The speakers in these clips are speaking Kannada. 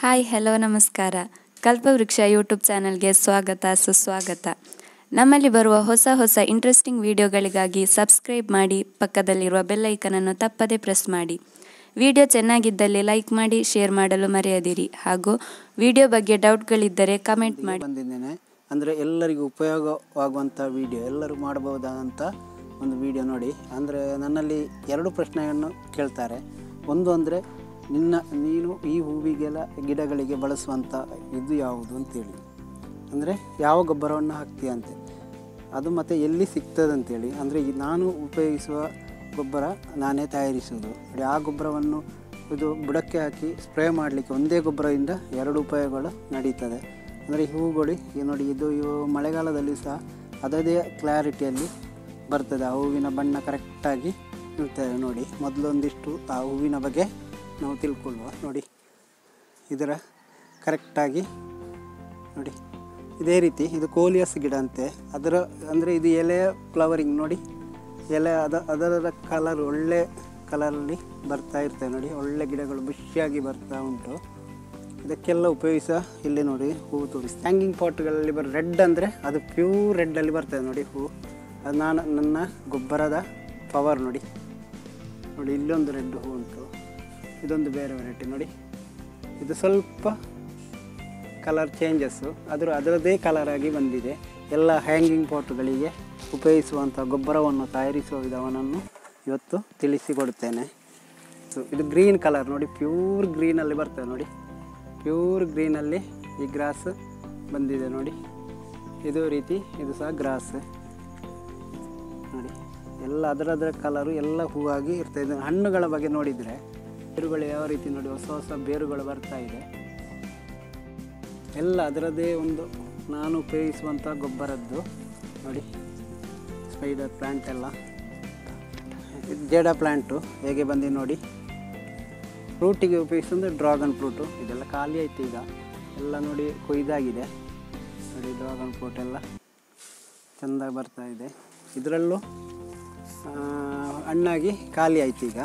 ಹಾಯ್ ಹಲೋ ನಮಸ್ಕಾರ ಕಲ್ಪವೃಕ್ಷ ಯೂಟ್ಯೂಬ್ ಚಾನಲ್ಗೆ ಸ್ವಾಗತ ಸುಸ್ವಾಗತ ನಮ್ಮಲ್ಲಿ ಬರುವ ಹೊಸ ಹೊಸ ಇಂಟ್ರೆಸ್ಟಿಂಗ್ ವಿಡಿಯೋಗಳಿಗಾಗಿ ಸಬ್ಸ್ಕ್ರೈಬ್ ಮಾಡಿ ಪಕ್ಕದಲ್ಲಿರುವ ಬೆಲ್ ಐಕನನ್ನು ತಪ್ಪದೇ ಪ್ರೆಸ್ ಮಾಡಿ ವಿಡಿಯೋ ಚೆನ್ನಾಗಿದ್ದಲ್ಲಿ ಲೈಕ್ ಮಾಡಿ ಶೇರ್ ಮಾಡಲು ಮರೆಯದಿರಿ ಹಾಗೂ ವಿಡಿಯೋ ಬಗ್ಗೆ ಡೌಟ್ಗಳಿದ್ದರೆ ಕಮೆಂಟ್ ಮಾಡಿ ಬಂದಿದ್ದೇನೆ ಅಂದರೆ ಎಲ್ಲರಿಗೂ ಉಪಯೋಗವಾಗುವಂಥ ವಿಡಿಯೋ ಎಲ್ಲರೂ ಮಾಡಬಹುದಾದಂಥ ಒಂದು ವಿಡಿಯೋ ನೋಡಿ ಅಂದರೆ ನನ್ನಲ್ಲಿ ಎರಡು ಪ್ರಶ್ನೆಯನ್ನು ಕೇಳ್ತಾರೆ ಒಂದು ಅಂದರೆ ನಿನ್ನ ನೀನು ಈ ಹೂವಿಗೆಲ್ಲ ಗಿಡಗಳಿಗೆ ಬಳಸುವಂಥ ಇದು ಯಾವುದು ಅಂತೇಳಿ ಅಂದರೆ ಯಾವ ಗೊಬ್ಬರವನ್ನು ಹಾಕ್ತೀಯ ಅಂತೆ ಅದು ಮತ್ತು ಎಲ್ಲಿ ಸಿಗ್ತದೆ ಅಂತೇಳಿ ಅಂದರೆ ಈ ನಾನು ಉಪಯೋಗಿಸುವ ಗೊಬ್ಬರ ನಾನೇ ತಯಾರಿಸುವುದು ನೋಡಿ ಆ ಗೊಬ್ಬರವನ್ನು ಇದು ಬುಡಕ್ಕೆ ಹಾಕಿ ಸ್ಪ್ರೇ ಮಾಡಲಿಕ್ಕೆ ಒಂದೇ ಗೊಬ್ಬರದಿಂದ ಎರಡು ಉಪಯೋಗಗಳು ನಡೀತದೆ ಅಂದರೆ ಈ ಹೂಗಳು ಈಗ ನೋಡಿ ಇದು ಇವು ಮಳೆಗಾಲದಲ್ಲಿ ಸಹ ಅದದೇ ಕ್ಲಾರಿಟಿಯಲ್ಲಿ ಬರ್ತದೆ ಆ ಹೂವಿನ ಬಣ್ಣ ಕರೆಕ್ಟಾಗಿ ಇರ್ತದೆ ನೋಡಿ ಮೊದಲೊಂದಿಷ್ಟು ಆ ಹೂವಿನ ಬಗ್ಗೆ ನಾವು ತಿಳ್ಕೊಳ್ಳುವ ನೋಡಿ ಇದರ ಕರೆಕ್ಟಾಗಿ ನೋಡಿ ಇದೇ ರೀತಿ ಇದು ಕೋಲಿಯಸ್ ಗಿಡ ಅಂತೆ ಅದರ ಅಂದರೆ ಇದು ಎಲೆಯ ಫ್ಲವರಿಂಗ್ ನೋಡಿ ಎಲೆ ಅದ ಅದರ ಕಲರ್ ಒಳ್ಳೆ ಕಲರಲ್ಲಿ ಬರ್ತಾ ಇರ್ತದೆ ನೋಡಿ ಒಳ್ಳೆ ಗಿಡಗಳು ಬುಷಿಯಾಗಿ ಬರ್ತಾ ಉಂಟು ಇದಕ್ಕೆಲ್ಲ ಉಪಯೋಗಿಸ ಇಲ್ಲಿ ನೋಡಿ ಹೂವು ತೋರಿಸಿ ಹ್ಯಾಂಗಿಂಗ್ ಪಾಟ್ಗಳಲ್ಲಿ ಬರೋ ರೆಡ್ ಅಂದರೆ ಅದು ಪ್ಯೂರ್ ರೆಡ್ಡಲ್ಲಿ ಬರ್ತದೆ ನೋಡಿ ಹೂವು ಅದು ನಾನು ನನ್ನ ಗೊಬ್ಬರದ ಪವರ್ ನೋಡಿ ನೋಡಿ ಇಲ್ಲೊಂದು ರೆಡ್ ಹೂ ಉಂಟು ಇದೊಂದು ಬೇರೆ ವೆರೈಟಿ ನೋಡಿ ಇದು ಸ್ವಲ್ಪ ಕಲರ್ ಚೇಂಜಸ್ಸು ಅದರ ಅದರದ್ದೇ ಕಲರ್ ಆಗಿ ಬಂದಿದೆ ಎಲ್ಲ ಹ್ಯಾಂಗಿಂಗ್ ಪಾಟ್ಗಳಿಗೆ ಉಪಯೋಗಿಸುವಂಥ ಗೊಬ್ಬರವನ್ನು ತಯಾರಿಸುವ ವಿಧಾನವನ್ನು ಇವತ್ತು ತಿಳಿಸಿಕೊಡುತ್ತೇನೆ ಸೊ ಇದು ಗ್ರೀನ್ ಕಲರ್ ನೋಡಿ ಪ್ಯೂರ್ ಗ್ರೀನಲ್ಲಿ ಬರ್ತದೆ ನೋಡಿ ಪ್ಯೂರ್ ಗ್ರೀನಲ್ಲಿ ಈ ಗ್ರಾಸ್ ಬಂದಿದೆ ನೋಡಿ ಇದು ರೀತಿ ಇದು ಸಹ ಗ್ರಾಸ್ ನೋಡಿ ಎಲ್ಲ ಅದರದರ ಕಲರು ಎಲ್ಲ ಹೂವಾಗಿ ಇರ್ತದೆ ಇದು ಹಣ್ಣುಗಳ ಬಗ್ಗೆ ನೋಡಿದರೆ ಬೇರುಗಳು ಯಾವ ರೀತಿ ನೋಡಿ ಹೊಸ ಹೊಸ ಬೇರುಗಳು ಬರ್ತಾ ಇದೆ ಎಲ್ಲ ಅದರದ್ದೇ ಒಂದು ನಾನು ಉಪಯೋಗಿಸುವಂಥ ಗೊಬ್ಬರದ್ದು ನೋಡಿ ಸ್ಪೈಡರ್ ಪ್ಲ್ಯಾಂಟ್ ಎಲ್ಲ ಇದು ಜೇಡ ಪ್ಲ್ಯಾಂಟು ಹೇಗೆ ಬಂದಿದೆ ನೋಡಿ ಫ್ರೂಟಿಗೆ ಉಪಯೋಗಿಸೋದು ಡ್ರಾಗನ್ ಫ್ರೂಟು ಇದೆಲ್ಲ ಖಾಲಿ ಆಯ್ತು ಈಗ ಎಲ್ಲ ನೋಡಿ ಕೊಯ್ದಾಗಿದೆ ನೋಡಿ ಡ್ರಾಗನ್ ಫ್ರೂಟ್ ಎಲ್ಲ ಚೆಂದ ಬರ್ತಾ ಇದೆ ಇದರಲ್ಲೂ ಆ, ಹಣ್ಣಾಗಿ ಖಾಲಿ ಆಯ್ತು ಈಗ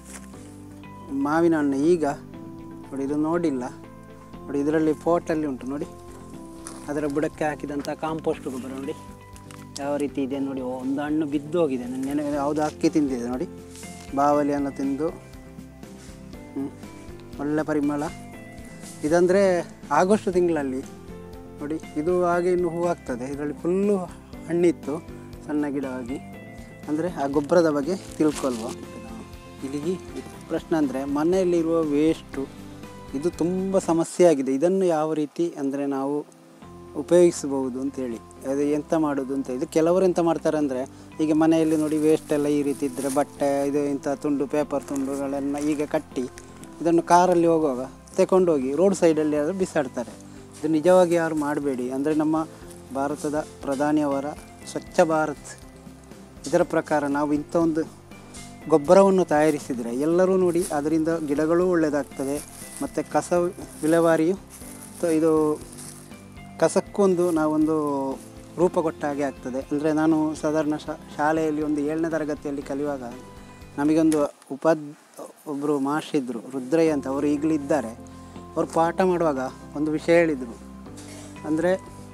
ಮಾವಿನ ಹಣ್ಣು ಈಗ ನೋಡಿ ಇದು ನೋಡಿಲ್ಲ ನೋಡಿ ಇದರಲ್ಲಿ ಪೋಟಲ್ಲಿ ಉಂಟು ನೋಡಿ ಅದರ ಬುಡಕ್ಕೆ ಹಾಕಿದಂಥ ಕಾಂಪೋಸ್ಟ್ ಗೊಬ್ಬರ ನೋಡಿ ಯಾವ ರೀತಿ ಇದೆ ನೋಡಿ ಓ, ಒಂದು ಹಣ್ಣು ಬಿದ್ದು ಹೋಗಿದೆ ನನ್ನ ನೆನೆ ಯಾವುದು ಅಕ್ಕಿ ತಿಂದಿದೆ ನೋಡಿ ಬಾವಲಿಯನ್ನು ತಿಂದು ಹ್ಮ್. ಒಳ್ಳೆ ಪರಿಮಳ ಇದಂದರೆ ಆಗಸ್ಟ್ ತಿಂಗಳಲ್ಲಿ ನೋಡಿ ಇದು ಹಾಗೆ ಇನ್ನು ಹೂ ಆಗ್ತದೆ ಇದರಲ್ಲಿ ಫುಲ್ಲು ಹಣ್ಣಿತ್ತು ಸಣ್ಣ ಗಿಡವಾಗಿ ಅಂದರೆ ಆ ಗೊಬ್ಬರದ ಬಗ್ಗೆ ತಿಳ್ಕೊಳ್ವ ಇಲ್ಲಿಗೆ ಪ್ರಶ್ನೆ ಅಂದರೆ ಮನೆಯಲ್ಲಿರುವ ವೇಸ್ಟು ಇದು ತುಂಬ ಸಮಸ್ಯೆ ಆಗಿದೆ ಇದನ್ನು ಯಾವ ರೀತಿ ಅಂದರೆ ನಾವು ಉಪಯೋಗಿಸಬಹುದು ಅಂತೇಳಿ ಅದು ಎಂತ ಮಾಡೋದು ಅಂತ ಇದು ಕೆಲವರು ಎಂತ ಮಾಡ್ತಾರೆ ಅಂದರೆ ಈಗ ಮನೆಯಲ್ಲಿ ನೋಡಿ ವೇಸ್ಟ್ ಎಲ್ಲ ಈ ರೀತಿ ಇದ್ದರೆ ಬಟ್ಟೆ ಇದು ಇಂಥ ತುಂಡು ಪೇಪರ್ ತುಂಡುಗಳನ್ನು ಈಗ ಕಟ್ಟಿ ಇದನ್ನು ಕಾರಲ್ಲಿ ಹೋಗುವಾಗ ತಗೊಂಡೋಗಿ ರೋಡ್ ಸೈಡಲ್ಲಿ ಆದರೂ ಬಿಸಾಡ್ತಾರೆ ಇದು ನಿಜವಾಗಿ ಯಾರು ಮಾಡಬೇಡಿ ಅಂದರೆ ನಮ್ಮ ಭಾರತದ ಪ್ರಧಾನಿಯವರ ಸ್ವಚ್ಛ ಭಾರತ್ ಇದರ ಪ್ರಕಾರ ನಾವು ಇಂಥ ಒಂದು ಗೊಬ್ಬರವನ್ನು ತಯಾರಿಸಿದರೆ ಎಲ್ಲರೂ ನೋಡಿ ಅದರಿಂದ ಗಿಡಗಳು ಒಳ್ಳೆಯದಾಗ್ತದೆ ಮತ್ತು ಕಸ ವಿಲೇವಾರಿಯು ತ- ಇದು ಕಸಕ್ಕೊಂದು ನಾವೊಂದು ರೂಪ ಕೊಟ್ಟ ಹಾಗೆ ಆಗ್ತದೆ ಅಂದರೆ ನಾನು ಸಾಧಾರಣ ಶಾ ಶಾಲೆಯಲ್ಲಿ ಒಂದು ಏಳನೇ ತರಗತಿಯಲ್ಲಿ ಕಲಿಯುವಾಗ ನಮಗೊಂದು ಉಪಾದ್ ಒಬ್ಬರು ಮಾಸ್ಟ್ರಿದ್ರು ರುದ್ರಯ್ಯ ಅಂತ ಅವರು ಈಗಲೂ ಇದ್ದಾರೆ ಅವರು ಪಾಠ ಮಾಡುವಾಗ ಒಂದು ವಿಷಯ ಹೇಳಿದರು ಅಂದರೆ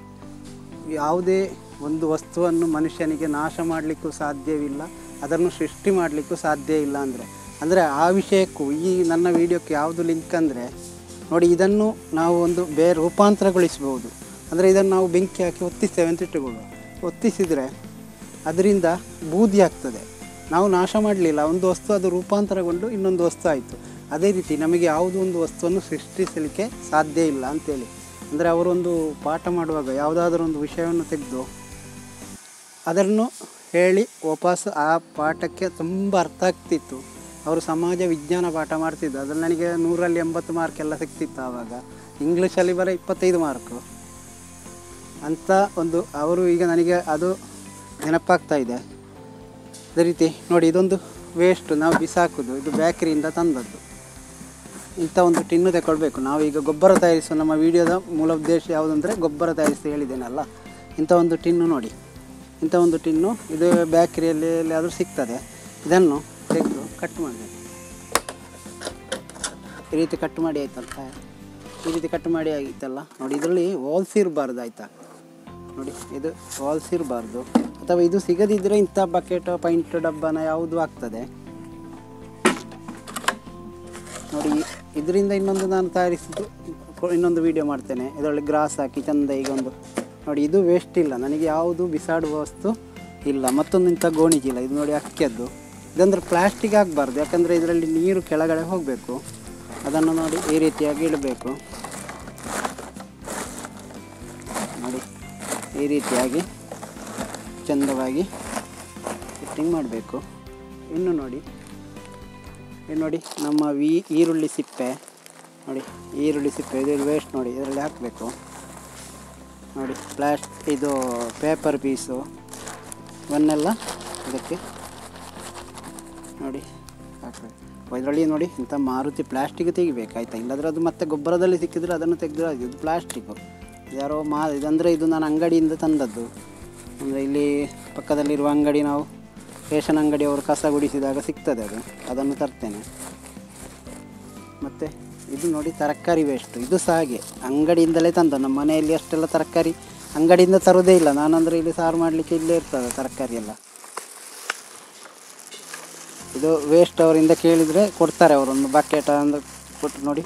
ಯಾವುದೇ ಒಂದು ವಸ್ತುವನ್ನು ಮನುಷ್ಯನಿಗೆ ನಾಶ ಮಾಡಲಿಕ್ಕೂ ಸಾಧ್ಯವಿಲ್ಲ ಅದನ್ನು ಸೃಷ್ಟಿ ಮಾಡಲಿಕ್ಕೂ ಸಾಧ್ಯ ಇಲ್ಲ ಅಂದರೆ ಅಂದರೆ ಆ ವಿಷಯಕ್ಕೂ ಈ ನನ್ನ ವಿಡಿಯೋಕ್ಕೆ ಯಾವುದು ಲಿಂಕ್ ಅಂದರೆ ನೋಡಿ ಇದನ್ನು ನಾವು ಒಂದು ಬೇರೆ ರೂಪಾಂತರಗೊಳಿಸಬಹುದು ಅಂದರೆ ಇದನ್ನು ನಾವು ಬೆಂಕಿ ಹಾಕಿ ಒತ್ತಿಸ್ತೇವೆ ಅಂತ ಇಟ್ಟುಕೊಳ್ಳುವ ಒತ್ತಿಸಿದರೆ ಅದರಿಂದ ಬೂದಿ ಆಗ್ತದೆ ನಾವು ನಾಶ ಮಾಡಲಿಲ್ಲ ಒಂದು ವಸ್ತು ಅದು ರೂಪಾಂತರಗೊಂಡು ಇನ್ನೊಂದು ವಸ್ತು ಆಯಿತು ಅದೇ ರೀತಿ ನಮಗೆ ಯಾವುದೋ ಒಂದು ವಸ್ತುವನ್ನು ಸೃಷ್ಟಿಸಲಿಕ್ಕೆ ಸಾಧ್ಯ ಇಲ್ಲ ಅಂತೇಳಿ ಅಂದರೆ ಅವರೊಂದು ಪಾಠ ಮಾಡುವಾಗ ಯಾವುದಾದ್ರೂ ಒಂದು ವಿಷಯವನ್ನು ತೆಗೆದು ಅದನ್ನು ಹೇಳಿ ವಾಪಸ್ ಆ ಪಾಠಕ್ಕೆ ತುಂಬ ಅರ್ಥ ಆಗ್ತಿತ್ತು ಅವರು ಸಮಾಜ ವಿಜ್ಞಾನ ಪಾಠ ಮಾಡ್ತಿದ್ದು ಅದ್ರಲ್ಲಿ ನನಗೆ ನೂರಲ್ಲಿ ಎಂಬತ್ತು ಮಾರ್ಕ್ ಎಲ್ಲ ಸಿಗ್ತಿತ್ತು ಆವಾಗ ಇಂಗ್ಲೀಷಲ್ಲಿ ಬರೋ ಇಪ್ಪತ್ತೈದು ಮಾರ್ಕು ಅಂತ ಒಂದು ಅವರು ಈಗ ನನಗೆ ಅದು ನೆನಪಾಗ್ತಾ ಇದೆ ಅದೇ ರೀತಿ ನೋಡಿ ಇದೊಂದು ವೇಸ್ಟ್ ನಾವು ಬಿಸಾಕೋದು ಇದು ಬೇಕರಿಯಿಂದ ತಂದದ್ದು ಇಂಥ ಒಂದು ಟಿನ್ನು ತಗೊಳ್ಬೇಕು ನಾವು ಈಗ ಗೊಬ್ಬರ ತಯಾರಿಸುವ ನಮ್ಮ ವಿಡಿಯೋದ ಮೂಲ ಉದ್ದೇಶ ಯಾವುದಂದರೆ ಗೊಬ್ಬರ ತಯಾರಿಸಿ ಹೇಳಿದ್ದೇನಲ್ಲ ಇಂಥ ಒಂದು ಟಿನ್ನು ನೋಡಿ ಇಂಥ ಒಂದು ಟಿನ್ನು ಇದು ಬೇಕರಿಯಲ್ಲಿ ಎಲ್ಲಿಯಾದರೂ ಸಿಗ್ತದೆ ಇದನ್ನು ತೆಗೆದು ಕಟ್ ಮಾಡಬೇಕು ಈ ರೀತಿ ಕಟ್ ಮಾಡಿ ಆಯ್ತಲ್ಲ ಈ ರೀತಿ ಕಟ್ ಮಾಡಿ ಆಗಿತ್ತಲ್ಲ ನೋಡಿ ಇದರಲ್ಲಿ ವಾಲ್ಸ್ ಇರಬಾರ್ದು ಆಯಿತಾ ನೋಡಿ ಇದು ವಾಲ್ಸ್ ಇರಬಾರ್ದು ಅಥವಾ ಇದು ಸಿಗದಿದ್ದರೆ ಇಂಥ ಬಕೆಟ್ ಪೈಂಟ್ ಡಬ್ಬನ ಯಾವುದು ಆಗ್ತದೆ ನೋಡಿ ಇದರಿಂದ ಇನ್ನೊಂದು ನಾನು ತಯಾರಿಸಿದ್ದು ಕೊ- ಇನ್ನೊಂದು ವಿಡಿಯೋ ಮಾಡ್ತೇನೆ ಇದರಲ್ಲಿ ಗ್ರಾಸ್ ಹಾಕಿ ಚಂದ ಈಗ ಒಂದು ನೋಡಿ ಇದು ವೇಸ್ಟ್ ಇಲ್ಲ ನನಗೆ ಯಾವುದು ಬಿಸಾಡುವ ವಸ್ತು ಇಲ್ಲ ಮತ್ತೊಂದು ಇಂಥ ಗೋಣಿ ಚೀಲ ಇದು ನೋಡಿ ಅಕ್ಕಿಯದ್ದು ಇದಂದ್ರೆ ಪ್ಲಾಸ್ಟಿಕ್ ಆಗಬಾರ್ದು ಯಾಕಂದರೆ ಇದರಲ್ಲಿ ನೀರು ಕೆಳಗಡೆ ಹೋಗಬೇಕು ಅದನ್ನು ನೋಡಿ ಈ ರೀತಿಯಾಗಿ ಇಡಬೇಕು ನೋಡಿ ಈ ರೀತಿಯಾಗಿ ಚಂದವಾಗಿ ಫಿಟ್ಟಿಂಗ್ ಮಾಡಬೇಕು ಇನ್ನು ನೋಡಿ ಇದು ನೋಡಿ ನಮ್ಮ ವಿ ಈರುಳ್ಳಿ ಸಿಪ್ಪೆ ನೋಡಿ ಈರುಳ್ಳಿ ಸಿಪ್ಪೆ ಇದು ವೇಸ್ಟ್ ನೋಡಿ ಇದರಲ್ಲಿ ಹಾಕಬೇಕು ನೋಡಿ ಪ್ಲಾಸ್ಟ್ ಇದು ಪೇಪರ್ ಪೀಸು ಇವನ್ನೆಲ್ಲ ಇದಕ್ಕೆ ನೋಡಿ ಹಾಕಬೇಕು ಇದರಲ್ಲಿ ನೋಡಿ ಇಂಥ ಮಾರುತಿ ಪ್ಲಾಸ್ಟಿಕ್ ತೆಗಿಬೇಕು ಆಯಿತಾ ಇಲ್ಲಾಂದ್ರೆ ಅದು ಮತ್ತೆ ಗೊಬ್ಬರದಲ್ಲಿ ಸಿಕ್ಕಿದ್ರೆ ಅದನ್ನು ತೆಗೆದ್ರೆ ಅದು ಇದು ಪ್ಲಾಸ್ಟಿಕ್ಕು ಯಾರೋ ಮಾ ಇದಂದರೆ ಇದು ನಾನು ಅಂಗಡಿಯಿಂದ ತಂದದ್ದು ಅಂದರೆ ಇಲ್ಲಿ ಪಕ್ಕದಲ್ಲಿರುವ ಅಂಗಡಿ ನಾವು ರೇಷನ್ ಅಂಗಡಿಯವರು ಕಸ ಗುಡಿಸಿದಾಗ ಸಿಗ್ತದೆ ಅದು ಅದನ್ನು ತರ್ತೇನೆ ಮತ್ತು ಇದು ನೋಡಿ ತರಕಾರಿ ವೇಸ್ಟು ಇದು ಸಹ ಹಾಗೆ ಅಂಗಡಿಯಿಂದಲೇ ತಂದ ನಮ್ಮ ಮನೆಯಲ್ಲಿ ಅಷ್ಟೆಲ್ಲ ತರಕಾರಿ ಅಂಗಡಿಯಿಂದ ತರೋದೇ ಇಲ್ಲ ನಾನಂದರೆ ಇಲ್ಲಿ ಸಾರು ಮಾಡಲಿಕ್ಕೆ ಇಲ್ಲೇ ಇರ್ತದೆ ತರಕಾರಿ ಎಲ್ಲ ಇದು ವೇಸ್ಟ್ ಅವರಿಂದ ಕೇಳಿದರೆ ಕೊಡ್ತಾರೆ ಅವರೊಂದು ಬಕೆಟ್ ಅಂದ್ರೆ ಕೊಟ್ಟು ನೋಡಿ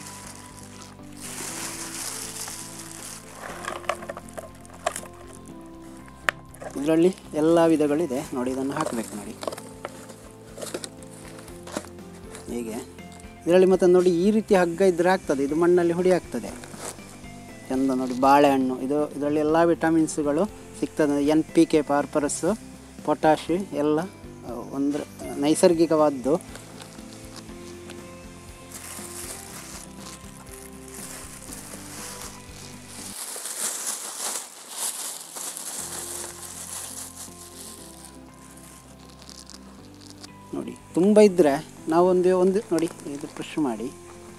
ಇದರಲ್ಲಿ ಎಲ್ಲ ವಿಧಗಳಿದೆ ನೋಡಿ ಇದನ್ನು ಹಾಕಬೇಕು ನೋಡಿ ಹೀಗೆ ಇದರಲ್ಲಿ ಮತ್ತೆ ನೋಡಿ ಈ ರೀತಿ ಹಗ್ಗ ಇದ್ರೆ ಆಗ್ತದೆ ಇದು ಮಣ್ಣಲ್ಲಿ ಹುಡಿ ಆಗ್ತದೆ ಚಂದ ನೋಡಿ ಬಾಳೆಹಣ್ಣು ಇದು ಇದರಲ್ಲಿ ಎಲ್ಲ ವಿಟಮಿನ್ಸ್ಗಳು ಸಿಗ್ತದೆ ಎನ್ ಪಿ ಕೆ ಫಾರ್ಪರಸ್ಸು ಪೊಟ್ಯಾಶ್ ಎಲ್ಲ ಅಹ್, ಒಂದು ನೈಸರ್ಗಿಕವಾದ್ದು ನೋಡಿ ತುಂಬ ಇದ್ದರೆ ನಾವೊಂದು ಒಂದು ನೋಡಿ ಇದು ಪುಷ್ ಮಾಡಿ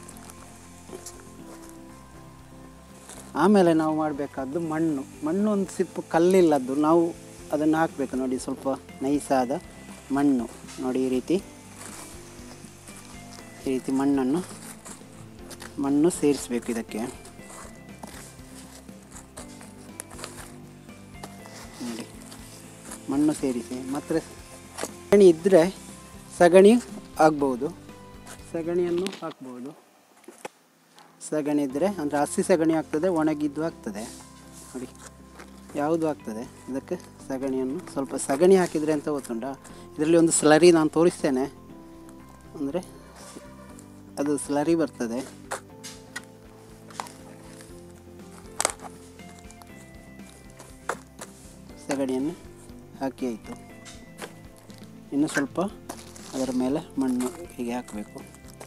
ಆಮೇಲೆ ನಾವು ಮಾಡಬೇಕಾದ್ದು ಮಣ್ಣು ಮಣ್ಣು ಒಂದು ಸಿಪ್ಪು ಕಲ್ಲಿಲ್ಲದ್ದು ನಾವು ಅದನ್ನು ಹಾಕಬೇಕು ನೋಡಿ ಸ್ವಲ್ಪ ನೈಸಾದ ಮಣ್ಣು ನೋಡಿ ಈ ರೀತಿ ಈ ರೀತಿ ಮಣ್ಣನ್ನು ಮಣ್ಣು ಸೇರಿಸಬೇಕು ಇದಕ್ಕೆ ನೋಡಿ ಮಣ್ಣು ಸೇರಿಸಿ ಮತ್ತು ಸಗಣಿ ಇದ್ದರೆ ಸಗಣಿ ಆಗ್ಬೋದು ಸಗಣಿಯನ್ನು ಹಾಕ್ಬೋದು ಸಗಣಿ ಇದ್ದರೆ ಅಂದರೆ ಹಸಿ ಸಗಣಿ ಆಗ್ತದೆ ಒಣಗಿದ್ದು ಆಗ್ತದೆ ನೋಡಿ ಯಾವುದು ಆಗ್ತದೆ ಇದಕ್ಕೆ ಸಗಣಿಯನ್ನು ಸ್ವಲ್ಪ ಸಗಣಿ ಹಾಕಿದರೆ ಅಂತ ಗೊತ್ತುಂಟ ಇದರಲ್ಲಿ ಒಂದು ಸ್ಲರಿ ನಾನು ತೋರಿಸ್ತೇನೆ ಅಂದರೆ ಅದು ಸ್ಲರಿ ಬರ್ತದೆ ಸಗಣಿಯನ್ನು ಹಾಕಿ ಆಯಿತು ಇನ್ನು ಸ್ವಲ್ಪ ಅದರ ಮೇಲೆ ಮಣ್ಣು ಹೀಗೆ ಹಾಕಬೇಕು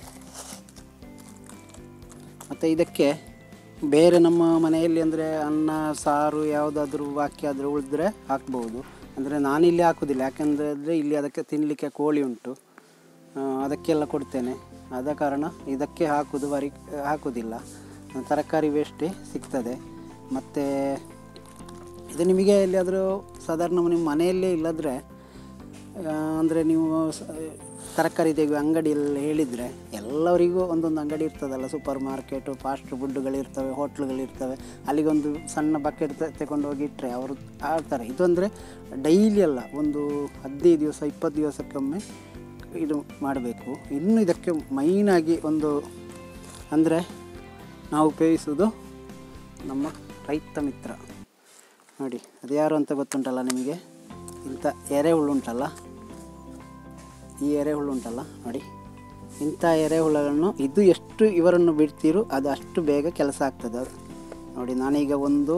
ಮತ್ತು ಇದಕ್ಕೆ ಬೇರೆ ನಮ್ಮ ಮನೆಯಲ್ಲಿ ಅಂದರೆ ಅನ್ನ ಸಾರು ಯಾವುದಾದ್ರೂ ಬಾಕಿ ಆದರೂ ಉಳಿದ್ರೆ ಹಾಕ್ಬೋದು ಅಂದರೆ ನಾನಿಲ್ಲಿ ಹಾಕೋದಿಲ್ಲ ಯಾಕೆಂದರೆ ಇಲ್ಲಿ ಅದಕ್ಕೆ ತಿನ್ನಲಿಕ್ಕೆ ಕೋಳಿ ಉಂಟು ಆ, ಅದಕ್ಕೆಲ್ಲ ಕೊಡ್ತೇನೆ ಆದ ಕಾರಣ ಇದಕ್ಕೆ ಹಾಕೋದು ವರಿ ಹಾಕೋದಿಲ್ಲ ತರಕಾರಿ ವೇಸ್ಟೇ ಸಿಗ್ತದೆ ಮತ್ತು ಇದು ನಿಮಗೆ ಎಲ್ಲಿಯಾದರೂ ಸಾಧಾರಣ ನಿಮ್ಮ ಮನೆಯಲ್ಲೇ ಇಲ್ಲದ್ರೆ ಅಂದರೆ ನೀವು ಸ- ತರಕಾರಿ ತೆಗೆಯುವ ಅಂಗಡಿಯಲ್ಲಿ ಹೇಳಿದರೆ ಎಲ್ಲರಿಗೂ ಒಂದೊಂದು ಅಂಗಡಿ ಇರ್ತದಲ್ಲ ಸೂಪರ್ ಮಾರ್ಕೆಟು ಫಾಸ್ಟ್ ಫುಡ್ಗಳಿರ್ತವೆ ಹೋಟ್ಲುಗಳಿರ್ತವೆ ಅಲ್ಲಿಗೊಂದು ಸಣ್ಣ ಬಕೆಟ್ ತಗೊಂಡು ಹೋಗಿ ಇಟ್ಟರೆ ಅವರು ಆಡ್ತಾರೆ ಇದು ಅಂದರೆ ಡೈಲಿ ಅಲ್ಲ ಒಂದು ಹದಿನೈದು ದಿವಸ ಇಪ್ಪತ್ತು ದಿವಸಕ್ಕೊಮ್ಮೆ ಇದು ಮಾಡಬೇಕು ಇನ್ನು ಇದಕ್ಕೆ ಮೈನಾಗಿ ಒಂದು ಅಂದರೆ ನಾವು ಉಪಯೋಗಿಸುವುದು ನಮ್ಮ ರೈತ ಮಿತ್ರ ನೋಡಿ ಅದು ಯಾರು ಅಂತ ಗೊತ್ತುಂಟಲ್ಲ ನಿಮಗೆ ಇಂಥ ಎರೆಹುಳು ಉಂಟಲ್ಲ ಈ ಎರೆಹುಳು ಉಂಟಲ್ಲ ನೋಡಿ ಇಂಥ ಎರೆಹುಳಗಳನ್ನು ಇದು ಎಷ್ಟು ಇವರನ್ನು ಬಿಡ್ತೀರೋ ಅದು ಅಷ್ಟು ಬೇಗ ಕೆಲಸ ಆಗ್ತದೆ ಅದು ನೋಡಿ ನಾನೀಗ ಒಂದು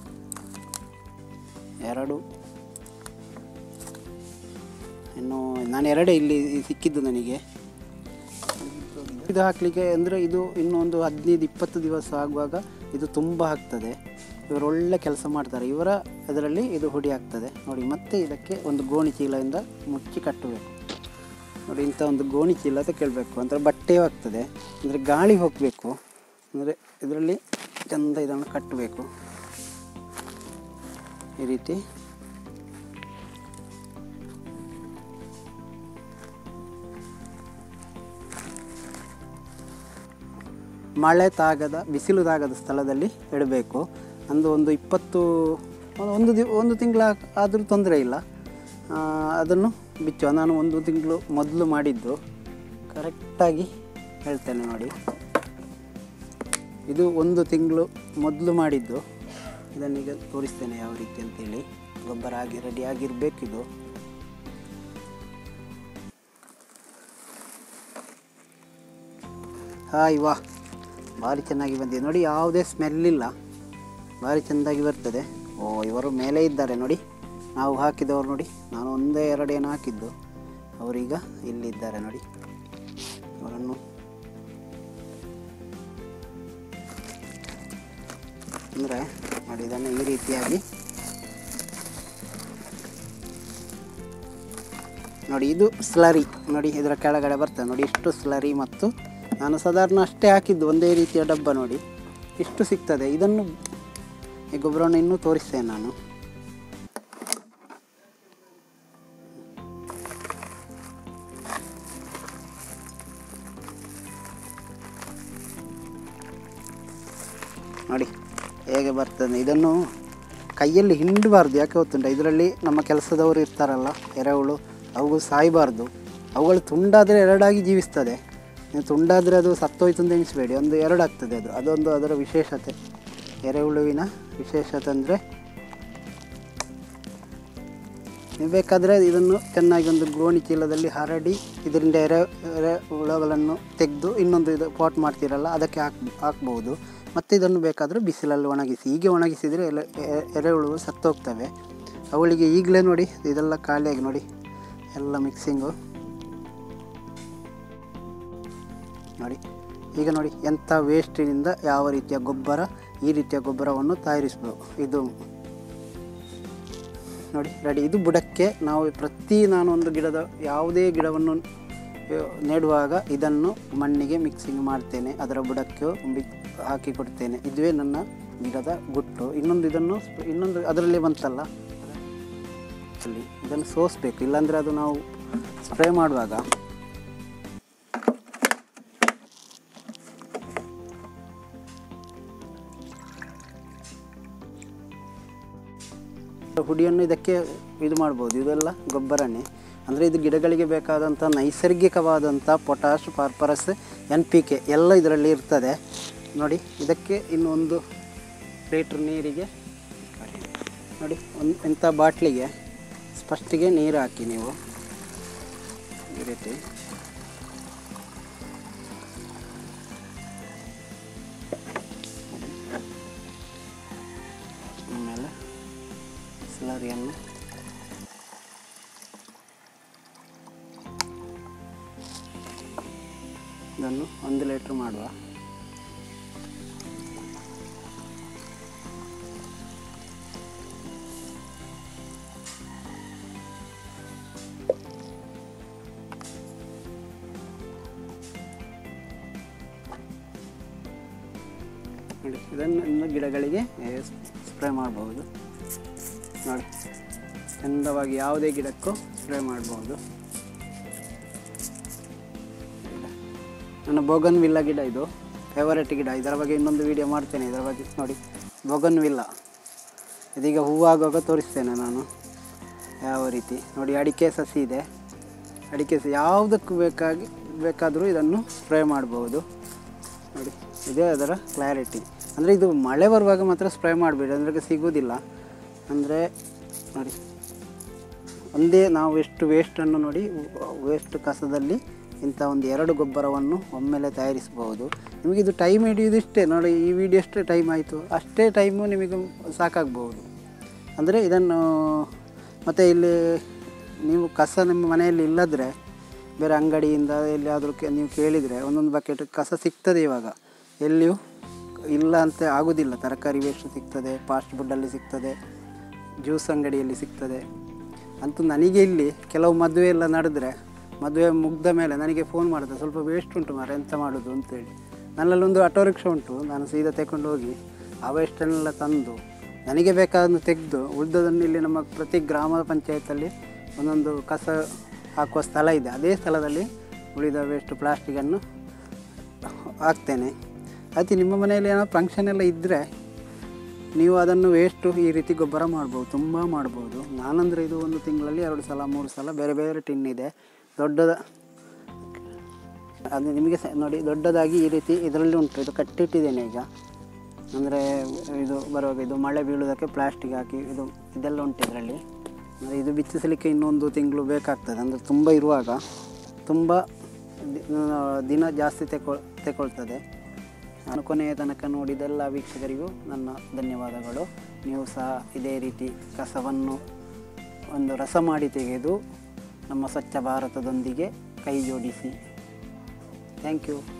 ಎರಡು ಇನ್ನು ನಾನು ಎರಡೇ ಇಲ್ಲಿ ಸಿಕ್ಕಿದ್ದು ನನಗೆ ಇದು ಹಾಕಲಿಕ್ಕೆ ಅಂದರೆ ಇದು ಇನ್ನೂ ಒಂದು ಹದಿನೈದು ಇಪ್ಪತ್ತು ದಿವಸ ಆಗುವಾಗ ಇದು ತುಂಬ ಆಗ್ತದೆ ಇವರು ಒಳ್ಳೆ ಕೆಲಸ ಮಾಡ್ತಾರೆ ಇವರ ಅದರಲ್ಲಿ ಇದು ಹುಡಿ ಆಗ್ತದೆ ನೋಡಿ ಮತ್ತೆ ಇದಕ್ಕೆ ಒಂದು ಗೋಣಿ ಚೀಲದಿಂದ ಮುಚ್ಚಿ ಕಟ್ಟಬೇಕು ನೋಡಿ ಇಂಥ ಒಂದು ಗೋಣಿ ಚೀಲ ಕೇಳಬೇಕು ಅಂದರೆ ಬಟ್ಟೆಯೂ ಆಗ್ತದೆ ಅಂದರೆ ಗಾಳಿ ಹೋಗಬೇಕು ಅಂದರೆ ಇದರಲ್ಲಿ ಚಂದ ಇದನ್ನು ಕಟ್ಟಬೇಕು ಈ ರೀತಿ ಮಳೆ ತಾಗದ ಬಿಸಿಲು ತಾಗದ ಸ್ಥಳದಲ್ಲಿ ಇಡಬೇಕು ಅಂದು ಒಂದು ಇಪ್ಪತ್ತು ಒಂದು ದಿ ಒಂದು ತಿಂಗಳ ಆದರೂ ತೊಂದರೆ ಇಲ್ಲ ಆ, ಅದನ್ನು ಬಿಚ್ಚುವ ನಾನು ಒಂದು ತಿಂಗಳು ಮೊದಲು ಮಾಡಿದ್ದು ಕರೆಕ್ಟಾಗಿ ಹೇಳ್ತೇನೆ ನೋಡಿ ಇದು ಒಂದು ತಿಂಗಳು ಮೊದಲು ಮಾಡಿದ್ದು ಇದನ್ನೀಗ ತೋರಿಸ್ತೇನೆ ಯಾವ ರೀತಿ ಅಂತೇಳಿ ಗೊಬ್ಬರ ಆಗಿ ರೆಡಿ ಆಗಿರಬೇಕಿದು ಹಾಯ್ ವಾ ಭಾರಿ ಚೆನ್ನಾಗಿ ಬಂದಿದೆ ನೋಡಿ ಯಾವುದೇ ಸ್ಮೆಲ್ ಇಲ್ಲ ಭಾರಿ ಚೆಂದಾಗಿ ಬರ್ತದೆ ಓ ಇವರು ಮೇಲೆ ಇದ್ದಾರೆ ನೋಡಿ ನಾವು ಹಾಕಿದವರು ನೋಡಿ ನಾನು ಒಂದೇ ಎರಡೇನು ಹಾಕಿದ್ದು ಅವರೀಗ ಇಲ್ಲಿದ್ದಾರೆ ನೋಡಿ ಅವರನ್ನು ಅಂದರೆ ನೋಡಿ ಇದನ್ನು ಈ ರೀತಿಯಾಗಿ ನೋಡಿ ಇದು ಸ್ಲರಿ ನೋಡಿ ಇದರ ಕೆಳಗಡೆ ಬರ್ತದೆ ನೋಡಿ ಇಷ್ಟು ಸ್ಲರಿ ಮತ್ತು ನಾನು ಸಾಧಾರಣ ಅಷ್ಟೇ ಹಾಕಿದ್ದು ಒಂದೇ ರೀತಿಯ ಡಬ್ಬ ನೋಡಿ ಇಷ್ಟು ಸಿಗ್ತದೆ ಇದನ್ನು ಈ ಗೊಬ್ಬರವನ್ನು ಇನ್ನೂ ತೋರಿಸ್ತೇನೆ ನಾನು ನೋಡಿ ಹೇಗೆ ಬರ್ತದೆ ಇದನ್ನು ಕೈಯಲ್ಲಿ ಹಿಂಡಬಾರ್ದು ಯಾಕೆ ಗೊತ್ತುಂಟ ಇದರಲ್ಲಿ ನಮ್ಮ ಕೆಲಸದವರು ಇರ್ತಾರಲ್ಲ ಎರೆಹುಳು ಅವುಗಳು ಸಾಯಬಾರ್ದು ಅವುಗಳು ತುಂಡಾದರೆ ಎರಡಾಗಿ ಜೀವಿಸ್ತದೆ ನೀವು ತುಂಡಾದರೆ ಅದು ಸತ್ತೋಯ್ತು ಅಂತ ಎಣಿಸಬೇಡಿ ಒಂದು ಎರಡು ಆಗ್ತದೆ ಅದು ಅದೊಂದು ಅದರ ವಿಶೇಷತೆ ಎರೆಹುಳುವಿನ ವಿಶೇಷತೆ ಅಂದರೆ ನೀವು ಬೇಕಾದರೆ ಇದನ್ನು ಚೆನ್ನಾಗಿ ಒಂದು ಗೋಣಿ ಚೀಲದಲ್ಲಿ ಹರಡಿ ಇದರಿಂದ ಎರೆ ಎರೆ ಹುಳಗಳನ್ನು ತೆಗೆದು ಇನ್ನೊಂದು ಇದು ಪಾಟ್ ಮಾಡ್ತೀರಲ್ಲ ಅದಕ್ಕೆ ಹಾಕ್ ಹಾಕ್ಬೋದು ಮತ್ತು ಇದನ್ನು ಬೇಕಾದರೆ ಬಿಸಿಲಲ್ಲಿ ಒಣಗಿಸಿ ಹೀಗೆ ಒಣಗಿಸಿದರೆ ಎಲೆ ಎ- ಎರೆಹುಳು ಸತ್ತೋಗ್ತವೆ ಅವಳಿಗೆ ಈಗಲೇ ನೋಡಿ ಇದೆಲ್ಲ ಖಾಲಿಯಾಗಿ ನೋಡಿ ಎಲ್ಲ ಮಿಕ್ಸಿಂಗು ನೋಡಿ ಈಗ ನೋಡಿ ಎಂಥ ವೇಸ್ಟಿನಿಂದ ಯಾವ ರೀತಿಯ ಗೊಬ್ಬರ ಈ ರೀತಿಯ ಗೊಬ್ಬರವನ್ನು ತಯಾರಿಸ್ಬೋದು ಇದು ನೋಡಿ ರೆಡಿ ಇದು ಬುಡಕ್ಕೆ ನಾವು ಪ್ರತಿ ನಾನು ಒಂದು ಗಿಡದ ಯಾವುದೇ ಗಿಡವನ್ನು ಆ, ನೆಡುವಾಗ ಇದನ್ನು ಮಣ್ಣಿಗೆ ಮಿಕ್ಸಿಂಗ್ ಮಾಡ್ತೇನೆ ಅದರ ಬುಡಕ್ಕೆ ಮಿಕ್ ಹಾಕಿ ಕೊಡ್ತೇನೆ ಇದುವೇ ನನ್ನ ಗಿಡದ ಗುಟ್ಟು ಇನ್ನೊಂದು ಇದನ್ನು ಸ್ಪ- ಇನ್ನೊಂದು ಅದರಲ್ಲಿ ಬಂತಲ್ಲ ಅಲ್ಲಿ ಇದನ್ನು ಸೋಸಬೇಕು ಇಲ್ಲಾಂದರೆ ಅದು ನಾವು ಸ್ಪ್ರೇ ಮಾಡುವಾಗ ಹುಡಿಯನ್ನು ಇದಕ್ಕೆ ಇದು ಮಾಡ್ಬೋದು ಇದೆಲ್ಲ ಗೊಬ್ಬರನೇ ಅಂದರೆ ಇದು ಗಿಡಗಳಿಗೆ ಬೇಕಾದಂಥ ನೈಸರ್ಗಿಕವಾದಂಥ potash phosphorus N P K ಎಲ್ಲ ಇದರಲ್ಲಿ ಇರ್ತದೆ ನೋಡಿ ಇದಕ್ಕೆ ಇನ್ನು ಒಂದು ಲೀಟ್ರ್ ನೀರಿಗೆ ನೋಡಿ ಒಂದು ಇಂಥ ಬಾಟ್ಲಿಗೆ ಫಸ್ಟಿಗೆ ನೀರು ಹಾಕಿ ನೀವು ಈ ರೀತಿ ಆಮೇಲೆ ಸ್ಲರಿಯನ್ನು ಇದನ್ನು ಒಂದು ಲೀಟ್ರ್ ಮಾಡುವ ನೋಡಿ ಇದನ್ನು ಇನ್ನು ಗಿಡಗಳಿಗೆ ಸ್ಪ್ರೇ ಮಾಡಬಹುದು ನೋಡಿ ಚಂದವಾಗಿ ಯಾವುದೇ ಗಿಡಕ್ಕೂ ಸ್ಪ್ರೇ ಮಾಡ್ಬೋದು ನನ್ನ ಬೋಗನ್ ವಿಲ್ಲ ಗಿಡ ಇದು ಫೇವರೆಟ್ ಗಿಡ ಇದರ ಬಗ್ಗೆ ಇನ್ನೊಂದು ವಿಡಿಯೋ ಮಾಡ್ತೇನೆ ಇದರ ಬಗ್ಗೆ ನೋಡಿ ಬೋಗನ್ ವಿಲ್ಲ ಇದೀಗ ಹೂವಾಗುವಾಗ ತೋರಿಸ್ತೇನೆ ನಾನು ಯಾವ ರೀತಿ ನೋಡಿ ಅಡಿಕೆ ಸಸಿ ಇದೆ ಅಡಿಕೆ ಸಸಿ ಯಾವುದಕ್ಕೂ ಬೇಕಾಗಿ ಬೇಕಾದರೂ ಇದನ್ನು ಸ್ಪ್ರೇ ಮಾಡ್ಬೋದು ನೋಡಿ ಇದೇ ಅದರ ಕ್ಲಾರಿಟಿ ಅಂದರೆ ಇದು ಮಳೆ ಬರುವಾಗ ಮಾತ್ರ ಸ್ಪ್ರೇ ಮಾಡಬೇಡಿ ಅಂದರೆ ಸಿಗೋದಿಲ್ಲ ಅಂದರೆ ನೋಡಿ ಒಂದೇ ನಾವು ಎಷ್ಟು ವೇಸ್ಟನ್ನು ನೋಡಿ ವೇಸ್ಟ್ ಕಸದಲ್ಲಿ ಇಂಥ ಒಂದು ಎರಡು ಗೊಬ್ಬರವನ್ನು ಒಮ್ಮೆಲೆ ತಯಾರಿಸಬಹುದು ನಿಮಗೆ ಇದು ಟೈಮ್ ಹಿಡಿಯೋದು ಇಷ್ಟೇ ನೋಡಿ ಈ ವಿಡಿಯೋ ಅಷ್ಟೇ ಟೈಮ್ ಆಯಿತು ಅಷ್ಟೇ ಟೈಮು ನಿಮಗೆ ಸಾಕಾಗ್ಬೋದು ಅಂದರೆ ಇದನ್ನು ಮತ್ತು ಇಲ್ಲಿ ನೀವು ಕಸ ನಿಮ್ಮ ಮನೆಯಲ್ಲಿ ಇಲ್ಲದ್ರೆ ಬೇರೆ ಅಂಗಡಿಯಿಂದ ಎಲ್ಲಿಯಾದರೂ ಕೆ ನೀವು ಕೇಳಿದರೆ ಒಂದೊಂದು ಬಕೆಟ್ ಕಸ ಸಿಗ್ತದೆ ಇವಾಗ ಎಲ್ಲಿಯೂ ಇಲ್ಲ ಅಂತ ಆಗೋದಿಲ್ಲ ತರಕಾರಿ ವೇಸ್ಟ್ ಸಿಗ್ತದೆ ಫಾಸ್ಟ್ ಫುಡ್ಡಲ್ಲಿ ಸಿಗ್ತದೆ ಜ್ಯೂಸ್ ಅಂಗಡಿಯಲ್ಲಿ ಸಿಗ್ತದೆ ಅಂತೂ ನನಗೆ ಇಲ್ಲಿ ಕೆಲವು ಮದುವೆ ಎಲ್ಲ ನಡೆದ್ರೆ ಮದುವೆ ಮುಗ್ದ ಮೇಲೆ ನನಗೆ ಫೋನ್ ಮಾಡಿದೆ ಸ್ವಲ್ಪ ವೇಸ್ಟ್ ಉಂಟು ಮಾರ ಎಂತ ಮಾಡೋದು ಅಂತೇಳಿ ನನ್ನಲ್ಲೊಂದು ಆಟೋ ರಿಕ್ಷಾ ಉಂಟು ನಾನು ಸೀದಾ ತಗೊಂಡು ಹೋಗಿ ಆ ವೇಸ್ಟನ್ನೆಲ್ಲ ತಂದು ನನಗೆ ಬೇಕಾದನ್ನು ತೆಗೆದು ಉಳಿದದನ್ನು ಇಲ್ಲಿ ನಮ್ಮ ಪ್ರತಿ ಗ್ರಾಮ ಪಂಚಾಯತಲ್ಲಿ ಒಂದೊಂದು ಕಸ ಹಾಕುವ ಸ್ಥಳ ಇದೆ ಅದೇ ಸ್ಥಳದಲ್ಲಿ ಉಳಿದ ವೇಸ್ಟ್ ಪ್ಲಾಸ್ಟಿಕನ್ನು ಹಾಕ್ತೇನೆ ಅತಿ ನಿಮ್ಮ ಮನೆಯಲ್ಲಿ ಏನೋ ಫಂಕ್ಷನ್ ಎಲ್ಲ ಇದ್ದರೆ ನೀವು ಅದನ್ನು ವೇಸ್ಟು ಈ ರೀತಿ ಗೊಬ್ಬರ ಮಾಡ್ಬೋದು ತುಂಬ ಮಾಡ್ಬೋದು ನಾನಂದರೆ ಇದು ಒಂದು ತಿಂಗಳಲ್ಲಿ ಎರಡು ಸಲ ಮೂರು ಸಲ ಬೇರೆ ಬೇರೆ ಟಿನ್ ಇದೆ ದೊಡ್ಡದ ಅದು ನಿಮಗೆ ಸ ನೋಡಿ ದೊಡ್ಡದಾಗಿ ಈ ರೀತಿ ಇದರಲ್ಲಿ ಉಂಟು ಇದು ಕಟ್ಟಿಟ್ಟಿದ್ದೇನೆ ಈಗ ಅಂದರೆ ಇದು ಬರುವಾಗ ಇದು ಮಳೆ ಬೀಳುವುದಕ್ಕೆ ಪ್ಲಾಸ್ಟಿಕ್ ಹಾಕಿ ಇದು ಇದೆಲ್ಲ ಉಂಟು ಇದರಲ್ಲಿ ಅಂದರೆ ಇದು ಬಿಚ್ಚಿಸಲಿಕ್ಕೆ ಇನ್ನೊಂದು ತಿಂಗಳು ಬೇಕಾಗ್ತದೆ ಅಂದರೆ ತುಂಬ ಇರುವಾಗ ತುಂಬ ದಿ- ಆ, ದಿನ ಜಾಸ್ತಿ ತೆಕೊ ತೆಕೊಳ್ತದೆ ನಾನು ಕೊನೆಯ ತನಕ ನೋಡಿದೆಲ್ಲ ವೀಕ್ಷಕರಿಗೂ ನನ್ನ ಧನ್ಯವಾದಗಳು ನೀವು ಸಹ ಇದೇ ರೀತಿ ಕಸವನ್ನು ಒಂದು ರಸ ಮಾಡಿ ತೆಗೆದು ನಮ್ಮ ಸ್ವಚ್ಛ ಭಾರತದೊಂದಿಗೆ ಕೈ ಜೋಡಿಸಿ ಥ್ಯಾಂಕ್ ಯು